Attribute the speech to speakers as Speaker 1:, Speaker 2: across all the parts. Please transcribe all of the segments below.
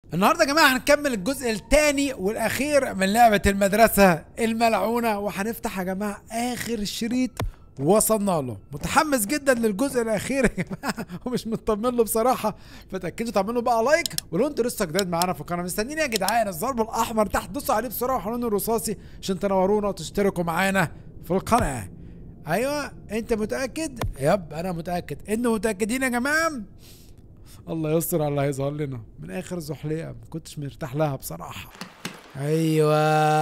Speaker 1: النهارده يا جماعه هنكمل الجزء الثاني والاخير من لعبه المدرسه الملعونه وهنفتح يا جماعه اخر شريط وصلنا له متحمس جدا للجزء الاخير يا جماعه ومش مطمن له بصراحه فتاكدوا تعملوا بقى لايك ولو انتوا لسه جداد معانا في القناه مستنيين يا جدعان الضرب الاحمر تحت دوسوا عليه بسرعه وحنون الرصاصي عشان تنورونا وتشتركوا معانا في القناه ايوه انت متاكد يب انا متاكد انتوا متاكدين يا جماعه الله يستر على اللي هيظهر لنا من اخر زحليقه ما كنتش مرتاح لها بصراحه ايوه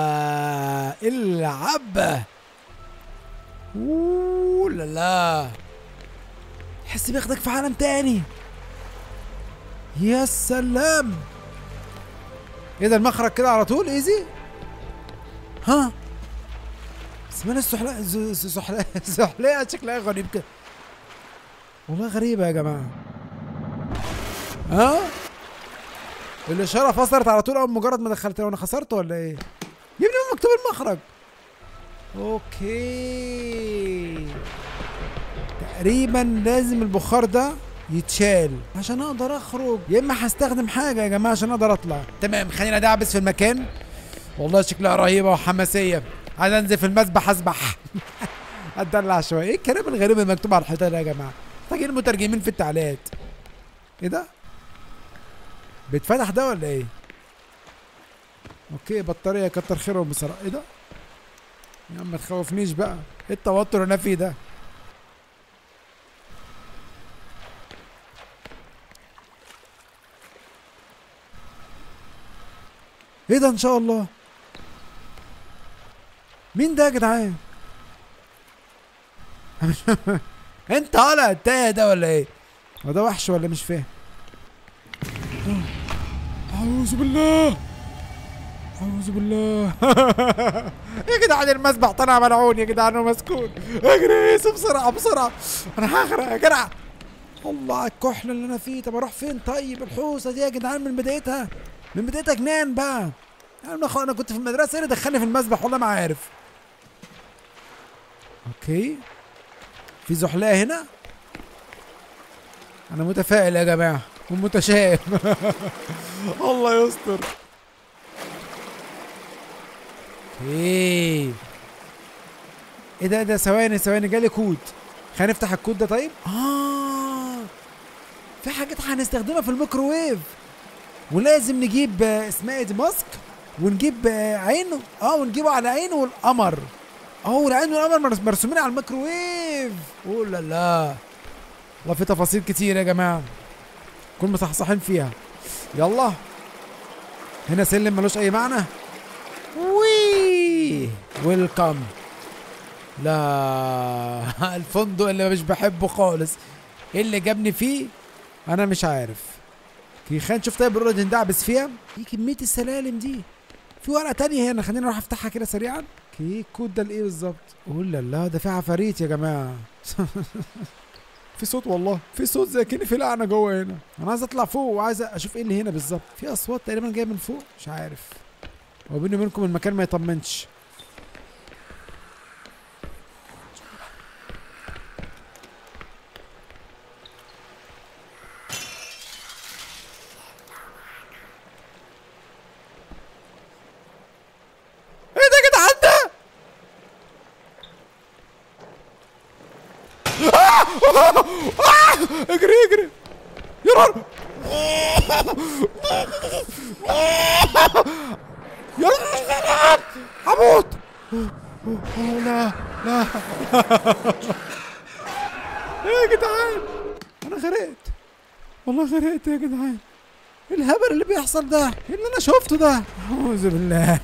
Speaker 1: العب اوه لا لا تحس بياخدك في عالم تاني يا سلام ايه ده المخرج كده على طول ايزي ها بس من السحلية السحلية السحلية شكلها غريب كده والله غريبة يا جماعة ها الاشاره فصلت على طول اول مجرد ما دخلت وانا خسرت ولا ايه يا ابني هو مكتوب المخرج اوكي تقريبا لازم البخار ده يتشال عشان اقدر اخرج يا اما هستخدم حاجه يا جماعه عشان اقدر اطلع تمام خلينا ادعبس في المكان والله شكلها رهيبه وحماسيه عايز انزل في المسبح اسبح اتدلع شويه ايه الكلام الغريب المكتوب على الحيطان ده يا جماعه محتاجين مترجمين في التعليقات ايه ده بيتفتح ده ولا ايه اوكي بطاريه كتر خيرهم بصراحه ايه ده يا عم ما تخوفنيش بقى ايه التوتر اللي انا فيه ده ايه ده ان شاء الله مين ده يا جدعان انت طالع التايه ده ولا ايه هو ده وحش ولا مش فاهم أعوذ بالله أعوذ بالله يا جدعان المسبح طلع ملعون يا جدعان ومسكون اجري يوسف بسرعة بسرعة أنا هغرق يا جدع الله على الكحل اللي أنا فيه طب أروح فين طيب الحوسة دي يا جدعان من بدايتها من بدايتها جنان بقى أنا أنا كنت في المدرسة إيه اللي دخلني في المسبح والله ما عارف أوكي في زحلقة هنا أنا متفائل يا جماعة ومتشائم الله يستر ايه ايه ده ده ثواني ثواني جالي كود خلينا نفتح الكود ده طيب اه في حاجات هنستخدمها في الميكروويف ولازم نجيب آه، اسمها ايه دي ماسك ونجيب آه، عينه اه ونجيبه على عينه والقمر اه والعين والقمر مرس- مرسومين على الميكروويف اوه لا لا والله في تفاصيل كتير يا جماعه كون مصحصحين فيها يلا هنا سلم ملوش اي معنى وي ويلكم لا الفندق اللي مش بحبه خالص ايه اللي جابني فيه انا مش عارف كي خلينا نشوف طيب الرد ندعبس فيها ايه كميه السلالم دي في ورقه تانية هنا خلينا نروح افتحها كده سريعا كي الكود ده لايه بالظبط قول لا لا ده في عفاريت يا جماعه في صوت والله في صوت زي كأن في لعنه جوه هنا انا عايز اطلع فوق وعايز اشوف ايه اللي هنا بالظبط في اصوات تقريبا جايه من فوق مش عارف هو بيني وبينكم المكان ما يطمنش ايه ده يا جدعان ده اجري اجري يا نهار يا نهار هموت أوه، لا لا يا جدعان انا غرقت والله غرقت يا جدعان إيه الهبل اللي بيحصل ده إيه اللي انا شفته ده اعوذ بالله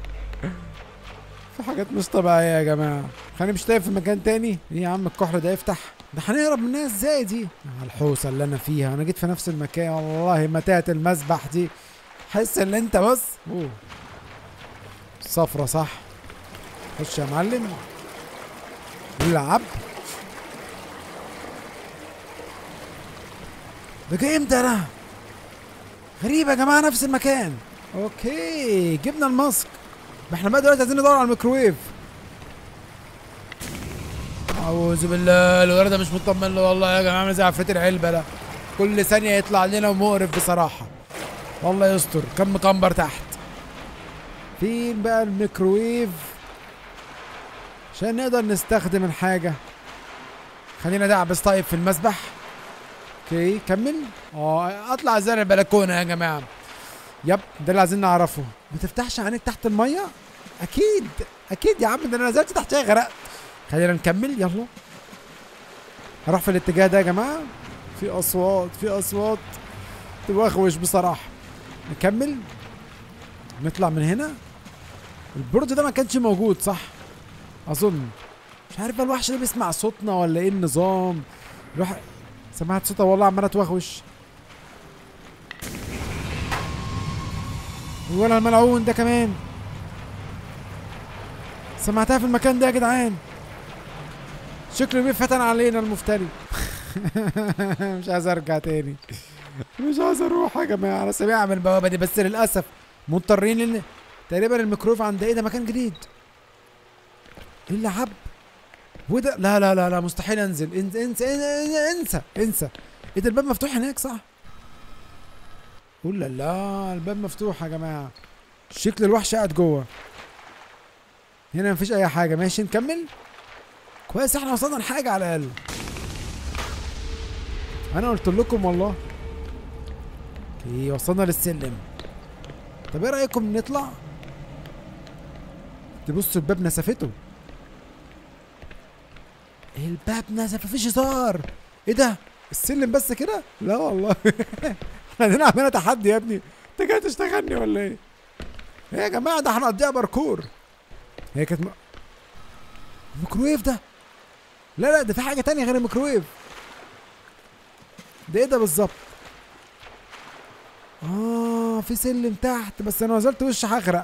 Speaker 1: في حاجات مش طبيعية يا جماعة خلينا مش تايه في مكان تاني ايه يا عم الكحل ده يفتح ده هنهرب منها ازاي دي على الحوسة اللي انا فيها انا جيت في نفس المكان والله متاهة المسبح دي حس ان انت بص اوه صفرة صح خش يا معلم العب ده جاي امتى ده غريب يا جماعة نفس المكان اوكي جبنا الماسك ما احنا بقى دلوقتي عايزين ندور على الميكروويف اعوذ بالله الولد ده مش مطمن له والله يا جماعه عامل زي عفريت العلبه ده كل ثانيه يطلع لنا ومقرف بصراحه والله يستر كم مكمبر تحت فين بقى الميكروويف عشان نقدر نستخدم الحاجة خلينا دعبس طيب في المسبح اوكي كمل اه اطلع زي البلكونة يا جماعة يب ده اللي عايزين نعرفه ما تفتحش عينيك تحت المية اكيد اكيد يا عم ده انا نزلت تحتها غرقت خلينا نكمل يلا هروح في الاتجاه ده يا جماعة في اصوات في اصوات توخوش بصراحة نكمل نطلع من هنا البرج ده ما كانش موجود صح اظن مش عارف بقى الوحش ده بيسمع صوتنا ولا ايه النظام الواحد سمعت صوتها والله عماله توخوش ولا الملعون ده كمان سمعتها في المكان ده يا جدعان شكله بيفتن علينا المفتري مش عايز ارجع تاني مش عايز اروح يا جماعه انا سامعها من البوابه دي بس للاسف مضطرين ان تقريبا الميكروف عند ايه ده مكان جديد ايه اللي حب وده لا لا لا لا مستحيل انزل انسى انسى انسى انسى ايه ده الباب مفتوح هناك صح قول لا لا الباب مفتوح يا جماعه شكل الوحش قاعد جوه هنا مفيش اي حاجه ماشي نكمل كويس احنا وصلنا لحاجه على الاقل انا قلت لكم والله اوكي وصلنا للسلم طب ايه رايكم نطلع تبصوا الباب نسفته الباب نسف مفيش هزار ايه ده السلم بس كده لا والله احنا هنا عاملين تحدي يا ابني انت جاي تشتغلني ولا ايه ايه يا جماعه ده احنا هنقضيها باركور هي كانت م... الميكروويف ده لا لا ده في حاجه تانية غير الميكروويف ده ايه ده بالظبط اه في سلم تحت بس انا نزلت وش هغرق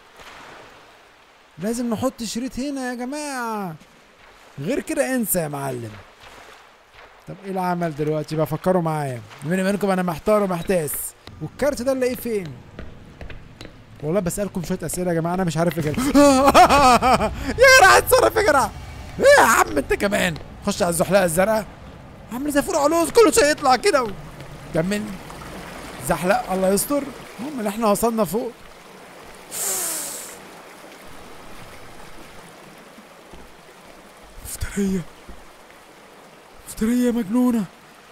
Speaker 1: لازم نحط شريط هنا يا جماعه غير كده انسى يا معلم طب ايه العمل دلوقتي بفكروا معايا بيني منكم انا محتار ومحتاس والكارت ده نلاقيه فين والله بسألكم شوية أسئلة يا جماعة أنا مش عارف إجابة يا جدع اتصرف يا جدع إيه يا عم أنت كمان خش على الزحلقة الزرقاء عامل زي فول علوز كل شيء يطلع كده و... كمل زحلق الله يستر المهم ان احنا وصلنا فوق مفترية مفترية مجنونة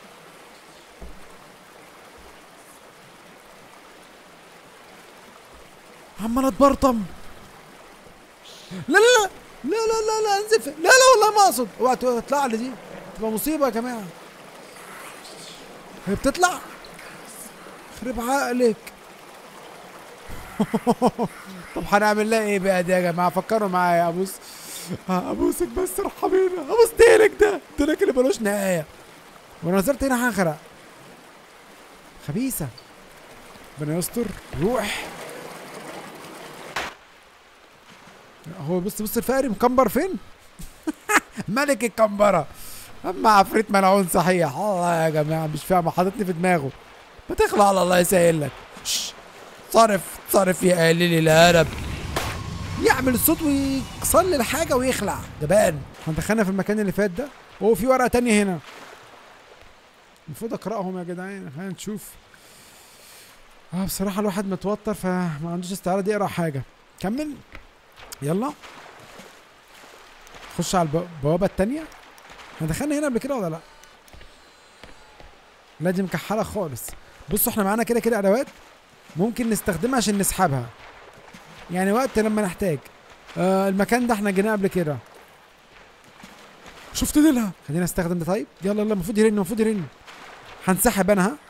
Speaker 1: عمال اتبرطم لا لا لا لا لا لا لا انزل لا لا والله ما اقصد اوعى تطلع لي دي تبقى مصيبة يا جماعة هي بتطلع خرب عقلك طب هنعمل لها ايه بقى دي يا جماعه فكروا معايا ابوس ابوسك بس ارحمينا ابوس ديلك ده ديلك اللي ملوش نهايه وانا نزلت هنا هغرق خبيثه ربنا يستر روح هو بص بص الفقري مكمبر فين ملك الكمبره اما عفريت ملعون صحيح الله يا جماعه مش فاهم حاططني في دماغه ما تخلع على الله يسهل لك صرف صرف يا قليل الهرب يعمل الصوت ويكسر لي الحاجه ويخلع ده بان احنا دخلنا في المكان اللي فات ده هو في ورقه تانية هنا المفروض اقراهم يا جدعان خلينا نشوف اه بصراحه الواحد متوتر فما عندوش استعداد يقرا حاجه كمل يلا خش على البوابه التانية احنا دخلنا هنا قبل كده ولا لا لا دي مكحله خالص بصوا احنا معانا كده كده ادوات ممكن نستخدمها عشان نسحبها يعني وقت لما نحتاج آه المكان ده احنا جيناه قبل كده شفت ديلها خلينا نستخدم ده طيب يلا يلا المفروض يرن المفروض يرن هنسحب انا ها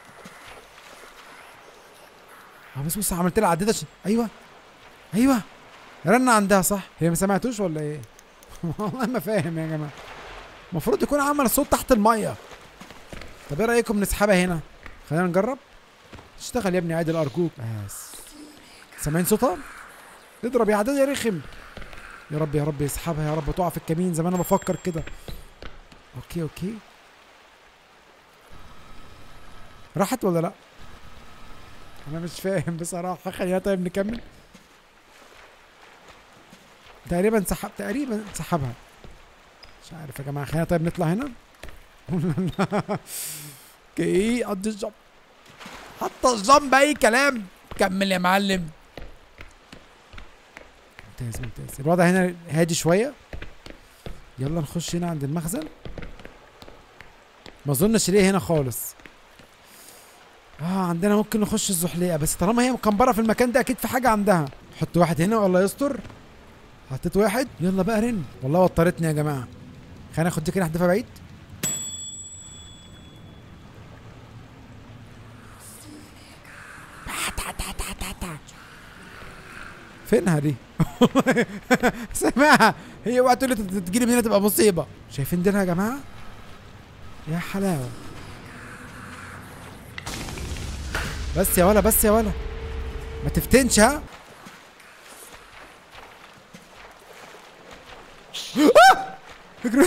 Speaker 1: اه بس بص عملت لها عديت ايوه ايوه رن عندها صح هي ما سمعتوش ولا ايه والله ما فاهم يا جماعه المفروض يكون عمل صوت تحت الميه طب ايه رايكم نسحبها هنا خلينا نجرب اشتغل يا ابني عادل ارجوك بس سامعين صوتها اضرب يا عدد يا رخم يا رب يا رب يسحبها يا رب تقع في الكمين زي ما انا بفكر كده اوكي اوكي راحت ولا لا انا مش فاهم بصراحه خلينا طيب نكمل تقريبا سحب تقريبا سحبها مش عارف يا جماعه خلينا طيب نطلع هنا اوكي قد الجب حتى الجنب اي كلام كمل يا معلم ممتاز ممتاز الوضع هنا هادي شويه يلا نخش هنا عند المخزن ما اظنش ليه هنا خالص اه عندنا ممكن نخش الزحليقه بس طالما هي مكمبره في المكان ده اكيد في حاجه عندها حط واحد هنا والله يستر حطيت واحد يلا بقى رن والله وترتني يا جماعه خلينا ناخد دي كده نحدفها بعيد فينها دي سامعها هي اوعى تقول لي تجيلي من هنا تبقى مصيبه شايفين ديلها يا جماعه يا حلاوه بس يا ولا بس يا ولا ما تفتنش ها آه! اجري.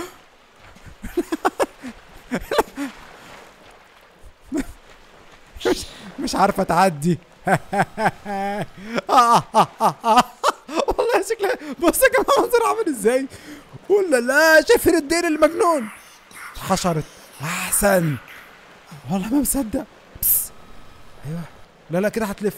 Speaker 1: مش مش عارفه تعدي والله شكلها بص يا جماعه منظر عامل ازاي ولا لا شايفين الدير المجنون حشرت احسن والله ما مصدق بس ايوه لا لا كده هتلف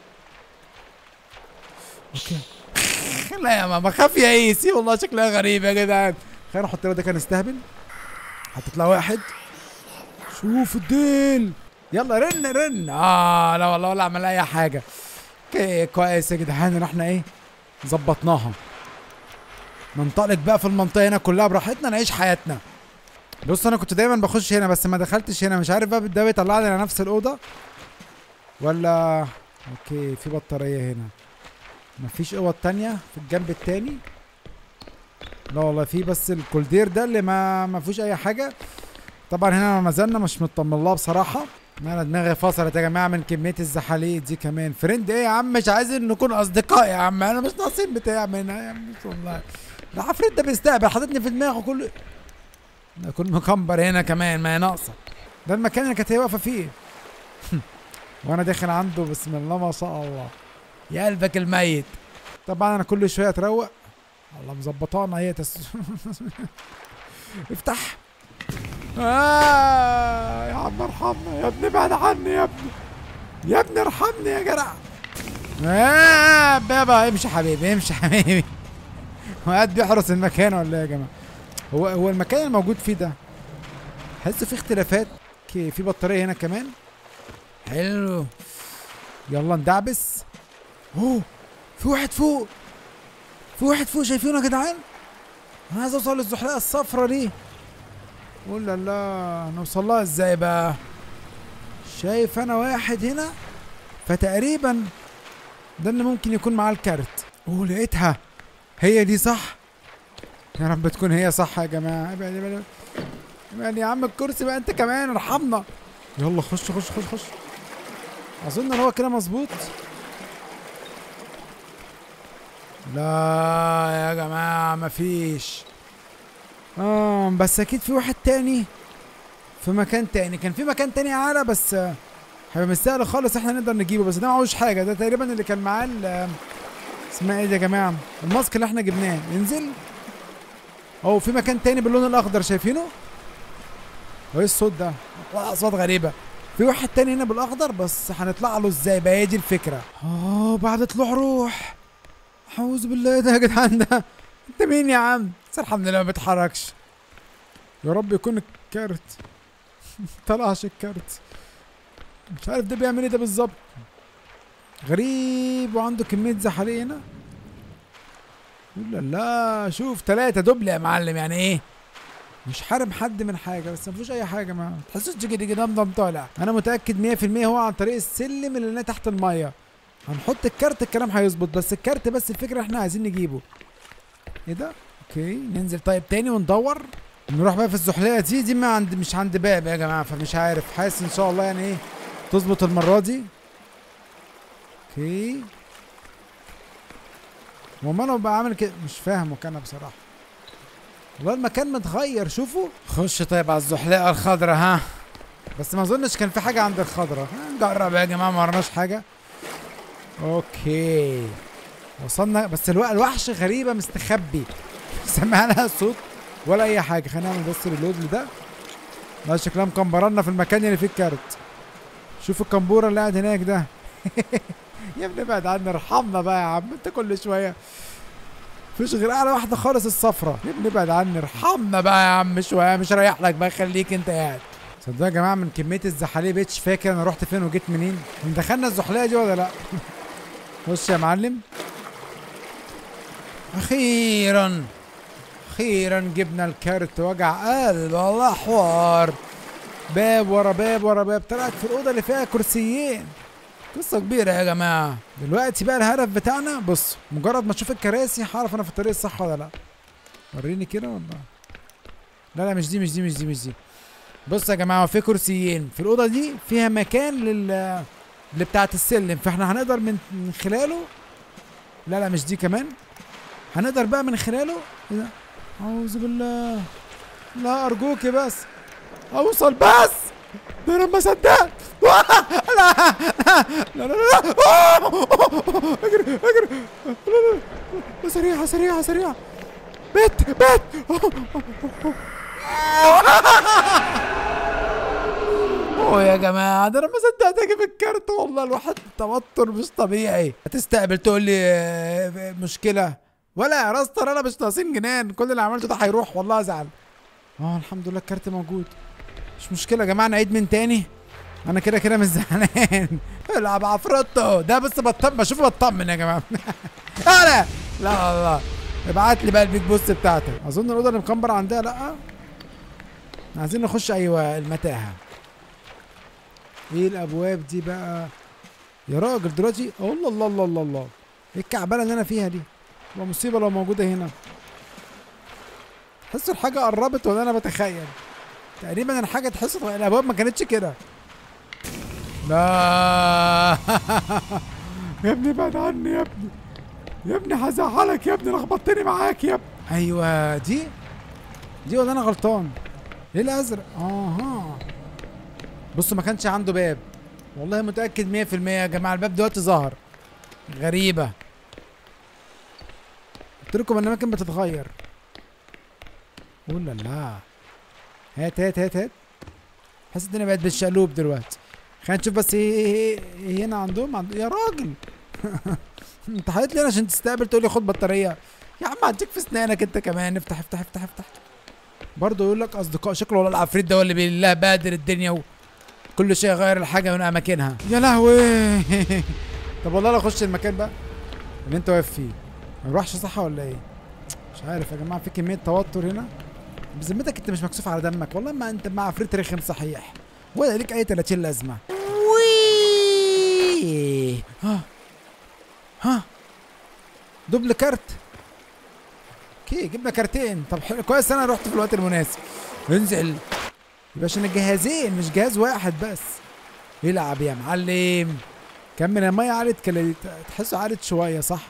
Speaker 1: اوكي لا يا ماما خاف يا ايسي والله شكلها غريب يا جدعان خلينا نحط له ده كان نستهبل حطيت لها واحد شوف الديل يلا رن رن اه لا والله ولا عمل اي حاجه اوكي كويس يا جدعان احنا ايه ظبطناها ننطلق بقى في المنطقه هنا كلها براحتنا نعيش حياتنا بص انا كنت دايما بخش هنا بس ما دخلتش هنا مش عارف بقى ده بيطلعني على نفس الاوضه ولا اوكي في بطاريه هنا مفيش اوض تانية في الجنب التاني لا والله في بس الكولدير ده اللي ما ما فيهوش اي حاجه طبعا هنا ما زلنا مش مطمن لها بصراحه انا دماغي فصلت يا جماعه من كميه الزحاليق دي كمان فريند ايه يا عم مش عايزين نكون اصدقاء يا عم انا مش ناقصين بتاع منها يا عم والله العفريت ده بيستقبل حاططني في دماغه كل اكون مكمبر هنا كمان ما هي ناقصه ده المكان اللي كانت هي واقفه فيه وانا داخل عنده بسم الله ما شاء الله يا قلبك الميت طبعا انا كل شويه اتروق الله مظبطانا هي تس... افتح آه يا عم ارحمنا يا ابني ابعد عني يا ابني يا ابني ارحمني يا جدع آه بابا امشي حبيبي امشي حبيبي هو قاعد بيحرس المكان ولا ايه يا جماعه هو هو المكان الموجود فيه ده حس فيه اختلافات اوكي في بطاريه هنا كمان حلو يلا ندعبس اوه في واحد فوق في واحد فوق شايفينه يا جدعان انا عايز اوصل للزحلقه الصفرا دي ولا لا نوصل لها ازاي بقى شايف انا واحد هنا فتقريبا ده اللي ممكن يكون معاه الكارت اوه لقيتها هي دي صح يا رب تكون هي صح يا جماعه ابعد ابعد ابعد يا عم الكرسي بقى انت كمان ارحمنا يلا خش خش خش خش اظن ان هو كده مظبوط لا يا جماعه مفيش اه بس اكيد في واحد تاني في مكان تاني كان في مكان تاني اعلى بس آه، هيبقى مش سهل خالص احنا نقدر نجيبه بس ده معهوش حاجه ده تقريبا اللي كان معاه ال- اسمها ايه دي يا جماعه الماسك اللي احنا جبناه ينزل اهو في مكان تاني باللون الاخضر شايفينه هو ايه الصوت ده لا اصوات غريبه في واحد تاني هنا بالاخضر بس هنطلع له ازاي بقى هي دي الفكره اه بعد طلوع روح اعوذ بالله إيه ده يا جدعان ده انت مين يا عم بس الحمد لله ما بيتحركش يا رب يكون الكارت طلعش الكارت مش عارف ده بيعمل ايه ده بالظبط غريب وعنده كمية زحاليق هنا لا لا شوف تلاتة دبل يا معلم يعني ايه مش حارم حد من حاجة بس مفيش أي حاجة ما تحسوش كده كده دمدم طالع أنا متأكد 100% هو عن طريق السلم اللي لنا تحت المية هنحط الكارت الكلام هيظبط بس الكارت بس الفكرة احنا عايزين نجيبه ايه ده؟ اوكي ننزل طيب تاني وندور نروح بقى في الزحلية دي دي ما عند مش عند باب يا جماعة فمش عارف حاسس ان شاء الله يعني ايه تظبط المرة دي اوكي هو ما انا بعمل كده مش فاهمه كان بصراحة والله المكان متغير شوفوا خش طيب على الزحليقة الخضراء ها بس ما اظنش كان في حاجة عند الخضراء نجرب يا جماعة ما ورناش حاجة اوكي وصلنا بس الو... الوحش غريبة مستخبي سمع لها الصوت ولا اي حاجة خلينا نعمل بس ريلود لده لا شكلها مكمبرنا في المكان اللي فيه الكارت شوف الكمبوره اللي قاعد هناك ده يا ابني ابعد عنا ارحمنا بقى يا عم انت كل شويه مفيش غير اعلى واحده خالص الصفرة يا ابني ابعد عني ارحمنا بقى يا عم شويه مش رايح لك بقى خليك انت قاعد صدق يا جماعه من كميه الزحاليق بقتش فاكر انا رحت فين وجيت منين إحنا دخلنا الزحليقه دي ولا لا بص يا معلم اخيرا اخيرا جبنا الكارت وجع قلب والله حوار باب ورا باب ورا باب طلعت في الاوضه اللي فيها كرسيين قصه كبيره يا جماعه دلوقتي بقى الهدف بتاعنا بص مجرد ما اشوف الكراسي هعرف انا في الطريق الصح ولا لا وريني كده ولا لا لا مش دي مش دي مش دي مش دي بص يا جماعه في كرسيين في الاوضه دي فيها مكان لل اللي بتاعت السلم فاحنا هنقدر من من خلاله لا لا مش دي كمان هنقدر بقى من خلاله ايه ده اعوذ بالله لا ارجوكي بس اوصل بس ده انا ما صدقت لا لا لا لا لا اجري اجري لا لا لا سريعه سريعه سريعه بت بت اوه يا جماعه ده انا ما صدقت اجيب الكارت والله الواحد توتر مش طبيعي هتستقبل تقول لي آه، مشكله ولا يا راستر انا مش ناقصين جنان كل اللي عملته ده هيروح والله ازعل اه الحمد لله الكارت موجود مش مشكله يا جماعه نعيد من تاني انا كده كده مش زعلان العب عفرطه ده بس بطمن بشوفه بطمن يا جماعه انا لا والله ابعت لي بقى البيج بوست بتاعتك اظن الاوضه اللي مكمبر عندها لا عايزين نخش ايوه المتاهه ايه الابواب دي بقى يا راجل دلوقتي الله الله الله الله الله ايه الكعبله اللي انا فيها دي تبقى مصيبه لو موجوده هنا تحس الحاجه قربت ولا انا بتخيل تقريبا الحاجه تحس الابواب ما كانتش كده لا يا ابني ابعد عني يا ابني يا ابني هزعلك يا ابني لخبطتني معاك يا ابني ايوه دي دي ولا انا غلطان ايه الازرق اها بصوا ما كانش عنده باب والله متاكد 100% يا جماعه الباب دلوقتي ظهر غريبه قلت لكم الاماكن بتتغير اوه لا لا هات هات هات هات حاسس الدنيا بقت بالشقلوب دلوقتي خلينا نشوف بس ايه ايه, إيه هنا عندهم عند... يا راجل انت حاطط لي هنا عشان تستقبل تقول لي خد بطاريه يا عم هديك في اسنانك انت كمان افتح افتح افتح افتح برضه يقول لك اصدقاء شكله والله العفريت ده هو اللي بالله بادر الدنيا وكل شيء غير الحاجه من اماكنها يا لهوي طب والله لا اخش المكان بقى اللي انت واقف فيه ما نروحش صح ولا ايه مش عارف يا جماعه في كميه توتر هنا بذمتك انت مش مكسوف على دمك والله ما انت مع عفريت رخم صحيح ولا ليك اي 30 لازمه وي ها ها دبل كارت اوكي جبنا كارتين طب حلو كويس انا رحت في الوقت المناسب انزل يبقى عشان الجهازين مش جهاز واحد بس يلعب يا معلم كم من المية عالت كلا تحسه عالت شوية صح؟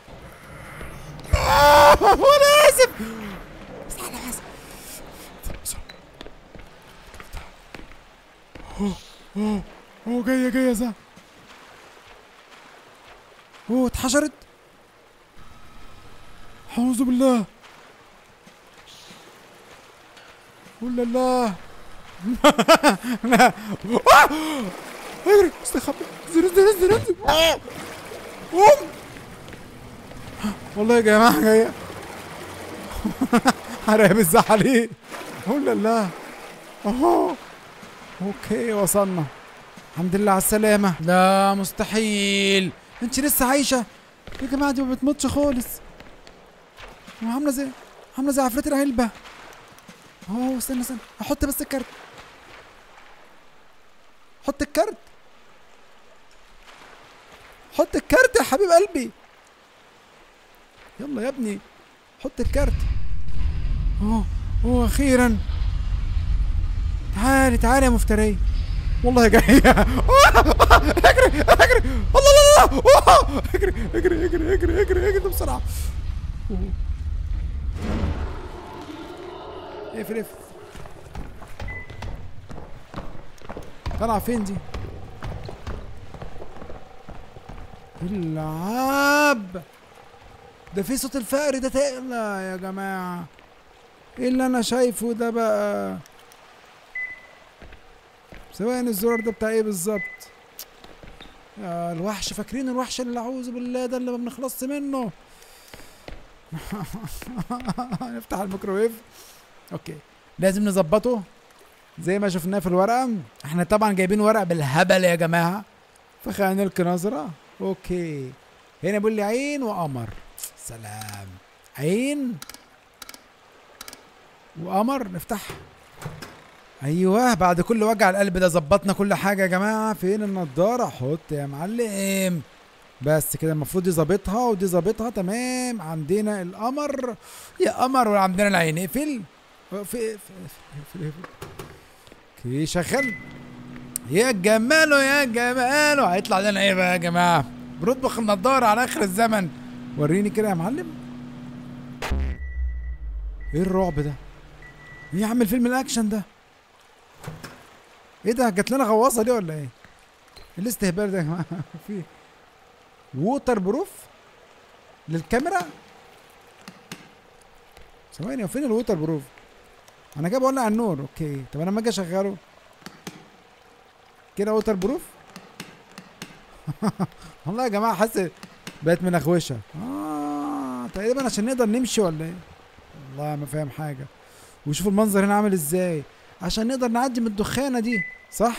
Speaker 1: آه، وانا اسف بس انا اسف بسرعة. اوه اوه اوه جاية جاية زه اوه اتحشرت اعوذ بالله ولا لا لا آه! اجري استخبى انزل انزل انزل انزل آه! قوم والله يا جماعه جايه حرام الزحاليق ولا لا اهو اوكي وصلنا الحمد لله على السلامة لا مستحيل انت لسه عايشة يا جماعة دي ما بتموتش خالص عاملة زي عاملة زي عفريت العلبة اهو استنى استنى احط بس الكارت حط الكارت حط الكارت يا حبيب قلبي يلا يا ابني حط الكارت اوه اوه اخيرا تعالي تعالي يا مفترية والله جاية اجري اجري الله الله الله أوه. اجري اجري اجري اجري اجري اجري بسرعة أوه. اقفل اقفل طالعة فين دي؟ العاب ده في صوت الفقر ده تقلع يا جماعة ايه اللي انا شايفه ده بقى ثواني الزرار ده بتاع ايه بالظبط يا الوحش فاكرين الوحش اللي اعوذ بالله ده اللي ما بنخلصش منه نفتح الميكروويف اوكي لازم نظبطه زي ما شفناه في الورقه احنا طبعا جايبين ورق بالهبل يا جماعه فخلينا نلقي نظره اوكي هنا بيقول لي عين وقمر سلام عين وقمر نفتح ايوه بعد كل وجع القلب ده ظبطنا كل حاجه يا جماعه فين النضاره حط يا معلم بس كده المفروض دي ظابطها ودي ظابطها تمام عندنا القمر يا قمر وعندنا العين اقفل في في في اوكي شغل يا جماله يا جماله هيطلع لنا ايه بقى يا جماعه بنطبخ النضاره على اخر الزمن وريني كده يا معلم ايه الرعب ده ايه يا عم الفيلم الاكشن ده ايه ده جات لنا غواصه دي ولا ايه إيه الاستهبال ده يا جماعه في ووتر بروف للكاميرا ثواني هو فين الووتر بروف انا جاي بولع النور اوكي طب انا لما اجي اشغله كده ووتر بروف والله يا جماعه حاسس بقت منخوشه اه تقريبا عشان نقدر نمشي ولا ايه والله ما فاهم حاجه وشوف المنظر هنا عامل ازاي عشان نقدر نعدي من الدخانه دي صح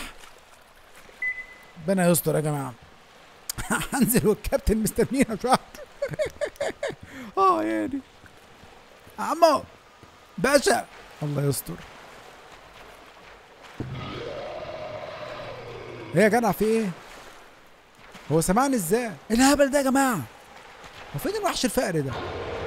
Speaker 1: ربنا يستر يا جماعه هنزل والكابتن مستنينا مش اكتر اه يعني عمو باشا الله يستر ايه يا جدع في ايه هو سمعني ازاي ايه الهبل ده يا جماعه هو فين الوحش الفقري ده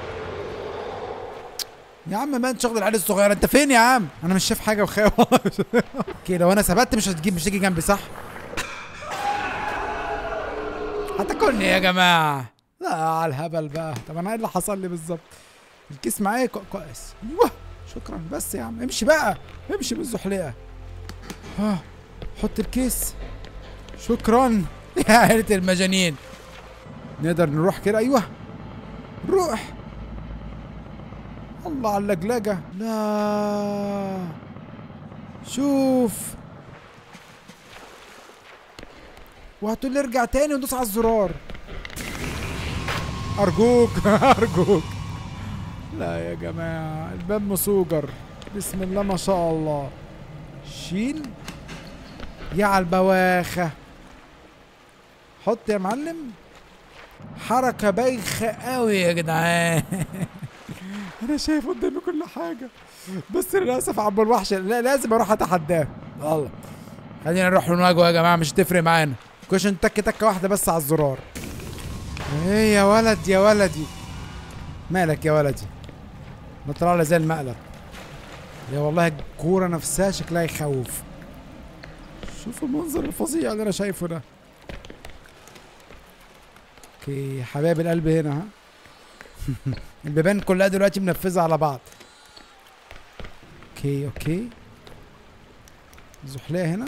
Speaker 1: يا عم ما انت شغل العيال الصغيره انت فين يا عم انا مش شايف حاجه وخايف اوكي لو انا ثبت مش هتجيب مش هتيجي جنبي صح هتاكلني يا جماعه لا على الهبل بقى طب انا ايه اللي حصل لي بالظبط الكيس معايا كو- كويس ايوه شكرا بس يا عم امشي بقى امشي بالزحليقه ها حط الكيس شكرا يا عيلة المجانين نقدر نروح كده ايوه نروح الله على اللجلجة لا شوف وهتقول لي ارجع تاني وندوس على الزرار ارجوك ارجوك لا يا جماعة الباب مسوجر بسم الله ما شاء الله شيل يا على البواخة حط يا معلم حركة بايخة قوي يا جدعان انا شايف قدامي كل حاجة بس للاسف عم الوحش لا لازم اروح اتحداه والله خلينا نروح نواجهه يا جماعة مش تفرق معانا كوشن تك تكة واحدة بس على الزرار ايه يا ولد يا ولدي مالك يا ولدي بطلع لي زي المقلب يا والله الكورة نفسها شكلها يخوف شوف المنظر الفظيع اللي انا شايفه ده اوكي حبايب القلب هنا ها البيبان كلها دلوقتي منفذة على بعض اوكي اوكي زحلية هنا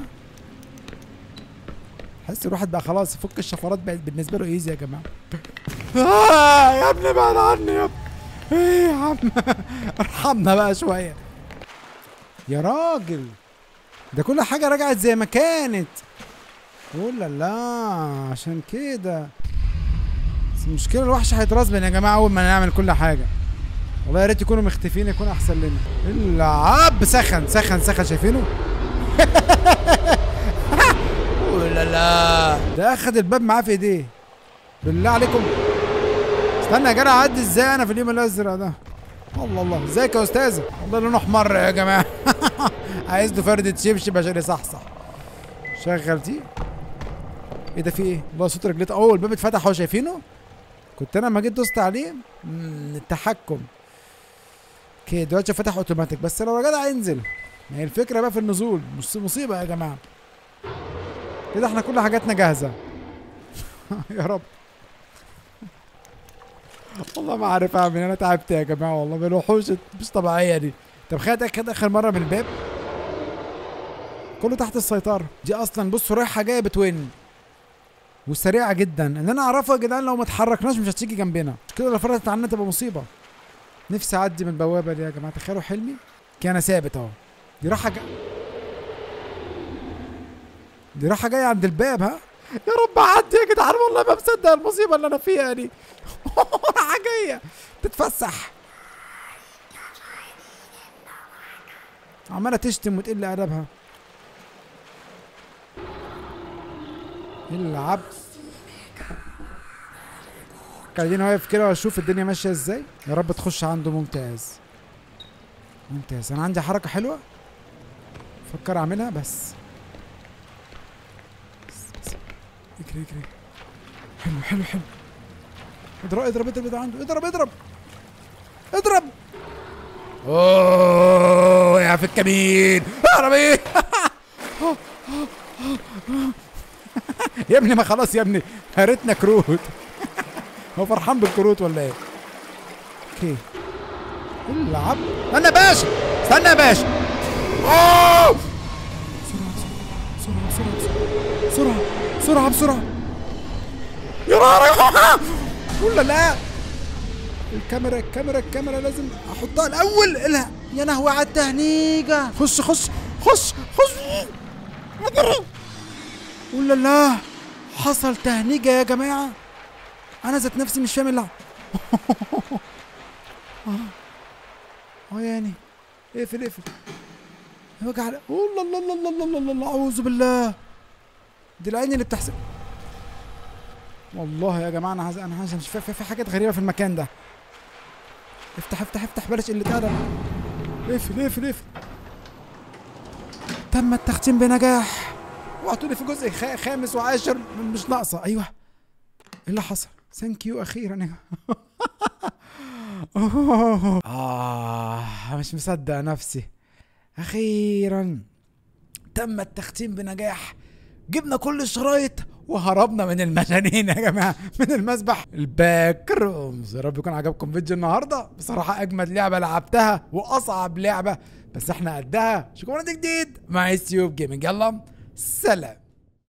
Speaker 1: حس الواحد بقى خلاص يفك الشفرات بقت بالنسبة له ايزي يا جماعة آه يا ابني بعد عني يا ابني ايه يا عم ارحمنا بقى شوية يا راجل ده كل حاجة رجعت زي ما كانت ولا لا عشان كده بس المشكلة الوحش هيترسبن يا جماعة أول ما نعمل كل حاجة والله يا ريت يكونوا مختفين يكون أحسن لنا العب سخن سخن سخن شايفينه؟ ولا لا ده أخد الباب معاه في إيديه بالله عليكم استنى يا جدع أعدي إزاي أنا في اليوم الأزرق ده الله الله ازيك يا أستاذة والله لونه أحمر يا جماعة عايز له فردة شبشب عشان يصحصح شغل دي ايه ده في ايه؟ والله صوت رجلته اوه الباب اتفتح اهو شايفينه؟ كنت انا لما جيت دوست عليه مم، التحكم اوكي دلوقتي فتح اوتوماتيك بس لو يا جدع انزل ما هي الفكره بقى في النزول مش مصيبه يا جماعه كده احنا كل حاجاتنا جاهزه يا رب والله ما عارف اعمل انا تعبت يا جماعه والله من الوحوش مش طبيعيه دي طب خدت كده اخر مره من الباب كله تحت السيطره دي اصلا بصوا رايحه جايه بتوين وسريعه جدا ان انا اعرفها يا جدعان لو ما اتحركناش مش هتيجي جنبنا كده لو فرقت عنا تبقى مصيبه نفسي اعدي من البوابه دي يا جماعه تخيلوا حلمي كان ثابت اهو دي راحه جا... دي راحه جايه عند الباب ها يا رب عدي يا جدعان والله ما مصدق المصيبه اللي انا فيها دي حاجيه تتفسح عماله تشتم وتقل ادبها العب خليني واقف كده واشوف الدنيا ماشيه ازاي يا رب تخش عنده ممتاز ممتاز انا عندي حركه حلوه فكر اعملها بس بس- بس. اجري اجري حلو حلو حلو اضرب اضرب اضرب اضرب عنده اضرب اضرب اضرب اوه يا في الكمين اضرب ايه يا ابني ما خلاص يا ابني هرتنا كروت هو فرحان بالكروت ولا ايه اوكي العب استنى يا باشا استنى يا باشا أوه! بسرعة بسرعة بسرعة بسرعة بسرعة بسرعة يا نهار ولا لا الكاميرا الكاميرا الكاميرا لازم احطها الاول الها يا نهوى على التهنيجة خش خش خش خش ولا لا حصل تهنيجة يا جماعة انا ذات نفسي مش فاهم اللي اه يعني اقفل اقفل وجع الله الله الله الله الله الله الله الله اعوذ بالله دي العين اللي بتحسب والله يا جماعه انا عايز انا عايز مش في, في, في حاجات غريبه في المكان ده افتح افتح افتح بلاش قله ادب اقفل اقفل اقفل تم التختيم بنجاح وقعتوا لي في جزء خا- خامس وعاشر مش ناقصه ايوه ايه اللي حصل ثانك يو اخيرا يا أوه. آه مش مصدق نفسي أخيرا تم التختيم بنجاح جبنا كل الشرايط وهربنا من المجانين يا جماعة من المسبح الباك رومز يا رب يكون عجبكم فيديو النهاردة بصراحة أجمد لعبة لعبتها وأصعب لعبة بس احنا قدها شوفوا جديد مع يوتيوب جيمنج يلا سلام